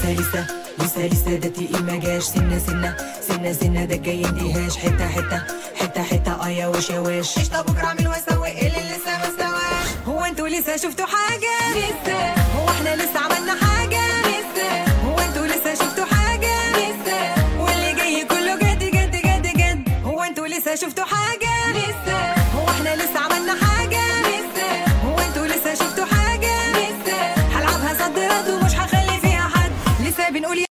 لسه لسه لسه لسه ده تقيل ما جاش سنة سنة سنة سنة ده جاي اندهاش حتة حتة حتة حتة اه يا وش يا وش قشطة بكرة اعمل واسوي ايه اللي لسه ما استواش هو انتوا لسه شفتوا حاجة لسه هو احنا لسه عملنا حاجة